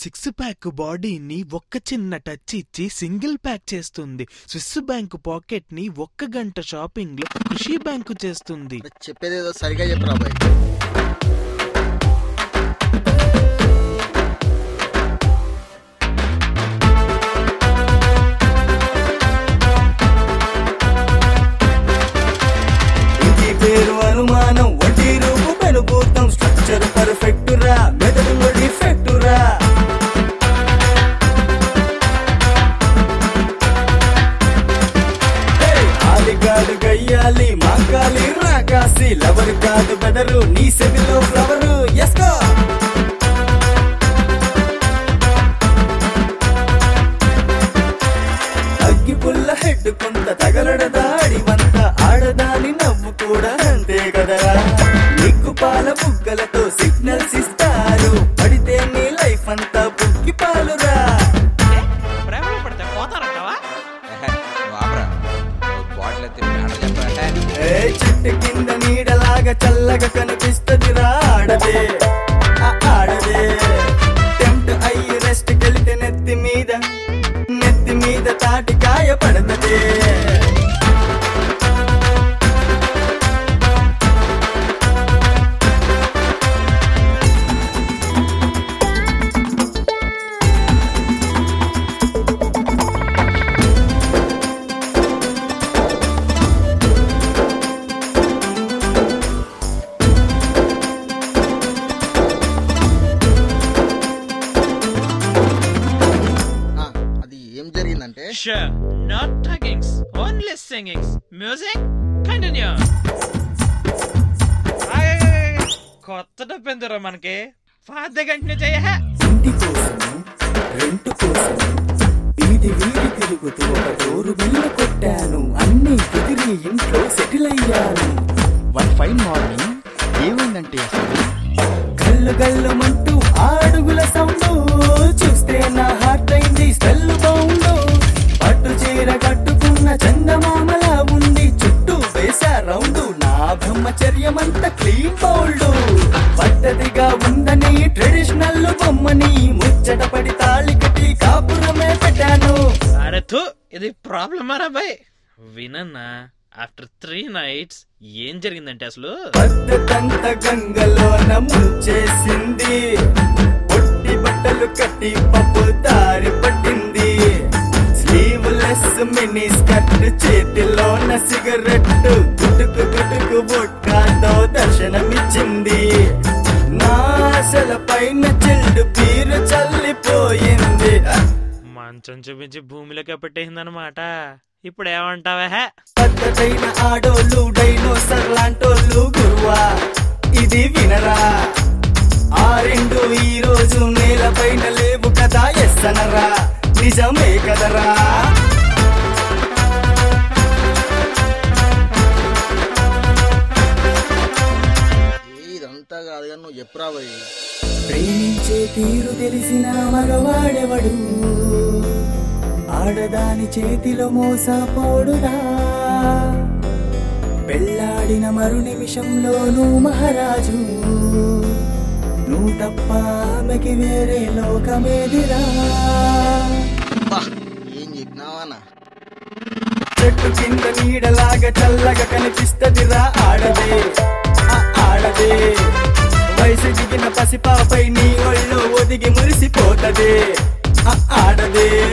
Six pack బాడీని ఒక్క చిన్న టచ్ ఇచ్చి సింగిల్ ప్యాక్ చేస్తుంది స్విస్ బ్యాంకు పాకెట్ ని ఒక్క గంట షాపింగ్ లో కృషి బ్యాంకు చేస్తుంది చెప్పేదేదో సరిగా చెప్పరా బాయ్ ఇంటి పేరు అనుమానం వడ్డీ రూపు పెనుభూతం స్ట్రక్చర్ పర్ఫెక్ట్ రా మెదడు డిఫెక్ట్ రా ఏయ్, ఆలిగాడు గయ్యాలి మాంకాలి రాకాసి లవర్ కాదు బెదరు నీ సెవిలో ఫ్లవరు ఎస్కో అగ్గి పుల్ల హెడ్ కొంత తగలడ దాడి వంత ఆడదాని నవ్వు కూడా అంతే కదరా నిగ్గు పాల బుగ్గలతో సిగ్నల్స్ ఇస్తారు పడితే నీ లైఫ్ అంతా బుగ్గి పాలురా ప్రేమలో పడితే పోతారంటావా బాటిల్ ఎత్తి మ్యాటర్ చెప్పరా ఏ చెట్టు కింద నీడలాగా చల్లగా కనిపిస్తదిరా ఆడదే ఆ ఆడదే టెంప్ట్ అయ్యి రెస్ట్ కెళ్తే నెత్తి మీద నెత్తి మీద తాటికాయ పడతదే ఆ, అది ఏం జరిగిందంటే Sure, not tuggings, only singings. Music, continue. ఆయ్, ఆయ్, ఆయ్, ఆయ్. కొత్త డబ్బు ఎందురా మనకి పాత కంటిన్యూ చేయ ఇంటి కోసం రెంట్ కోసం వీధి వీధి తిరుగుతూ ఒక డోరు బిల్ల కొట్టాను అన్ని కుదిరి ఇంట్లో సెటిల్ అయ్యాను వన్ ఫైన్ మార్నింగ్ ఏమైందంటే అసలు గల్లు గల్లు మంటూ అడుగుల సౌండ్ చూస్తే నా హార్ట్ అయింది స్మెల్ బౌండ్ పట్టు చీర కట్టుకున్న చందమామలా ఉంది చుట్టూ వేసా రౌండ్ నా బ్రహ్మచర్యమంత క్లీన్ బౌల్డ్ పద్ధతిగా ఉందని ట్రెడిషనల్ బొమ్మని ముచ్చట పడి తాళి కట్టి కాపురమే పెట్టాను అరే థూ ఇది ప్రాబ్లమ్ రా బాయ్ వినన్నా ఆఫ్టర్ త్రీ నైట్స్ ఏం జరిగిందంటే అసలు పద్ధతంత గంగలోన ముంచేసింది పొట్టి బట్టలు కట్టి పప్పు దారి పట్టింది స్లీవ్లెస్ మినీ స్కర్ట్ చేతిలోన సిగరెట్ గుటుకు గుటుకు బొట్కాతో దర్శనమిచ్చింది నా ఆశల పైన చెల్డు పీరు చల్లిపోయింది మంచం చూపించి భూమిలోకి పెట్టేసిందనమాట ఇప్పుడు ఏమంటావా హే? పద్ధతైన ఆడోళ్ళు డైనోసర్ లాంటోళ్ళు గురువా ఇది వినరా ఆ రెండు ఈ రోజు నేలపైన లేవు కదా ఎస్ అనరా నిజమే కదరా ఏ, ఇదంతా కాదు కానీ నువ్వు చెప్పురా బాయ్ ప్రేమించే తీరు తెలిసిన మగవాడెవడు ఆడదాని చేతిలో మోసపోడురా పెళ్ళాడిన మరు నిమిషంలో నువ్వు మహారాజు నువ్వు తప్ప ఆమెకి వేరే లోకమేదిరా బా ఏం చెప్పినావానా చెట్టు కింద నీడలాగా చల్లగా కనిపిస్తదిరా ఆడదే ఆ ఆడదే వయసు దిగిన పసిపాపై నీ ఒళ్ళో ఒదిగి మురిసిపోతదే ఆ ఆడదే